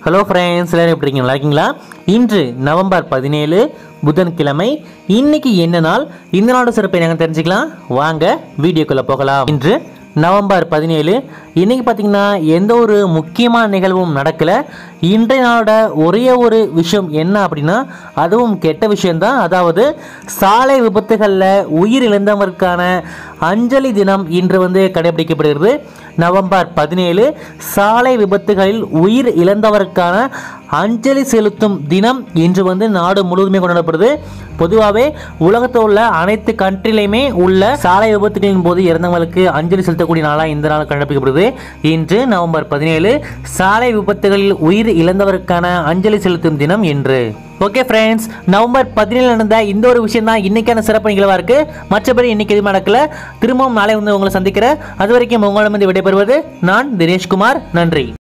hello friends எல்லாரும் எப்படி இருக்கீங்க நல்லா இருக்கீங்களா இன்று நவம்பர் பதினேழு புதன்கிழமை இன்னைக்கு என்ன நாள் இந்த நாளோட சிறப்பை நாங்கள் தெரிஞ்சுக்கலாம் வாங்க வீடியோக்குள்ளே போகலாம் இன்று நவம்பர் பதினேழு இன்னைக்கு பார்த்தீங்கன்னா எந்த ஒரு முக்கியமான நிகழ்வும் நடக்கலை இன்றைய நாளோட ஒரே ஒரு விஷயம் என்ன அப்படின்னா அதுவும் கெட்ட விஷயம்தான் அதாவது சாலை விபத்துகளில் உயிர் இழந்தவருக்கான அஞ்சலி தினம் இன்று வந்து கடைபிடிக்கப்படுகிறது நவம்பர் பதினேழு சாலை விபத்துகளில் உயிர் இழந்தவருக்கான அஞ்சலி செலுத்தும் தினம் இன்று வந்து நாடு முழுவதுமே கொண்டாடப்படுது பொதுவாகவே உலகத்தில் உள்ள அனைத்து கண்ட்ரிலையுமே உள்ள சாலை விபத்துகளின் போது இறந்தவங்களுக்கு அஞ்சலி செலுத்தக்கூடிய நாளாக இந்த நாள் கண்டுபிடிக்கப்படுது இன்று நவம்பர் பதினேழு சாலை விபத்துகளில் உயிர் இழந்தவருக்கான அஞ்சலி செலுத்தும் தினம் இன்று ஓகே ஃப்ரெண்ட்ஸ் நவம்பர் பதினேழு நடந்த இந்த ஒரு விஷயம் தான் இன்னைக்கான சிறப்பு நிகழ்வாக இருக்கு மற்றபடி இன்னைக்கு எதுவும் நடக்கல திரும்பவும் நாளை வந்து உங்களை சந்திக்கிறேன் அது வரைக்கும் உங்களிடமிருந்து விடைபெறுவது நான் தினேஷ்குமார் நன்றி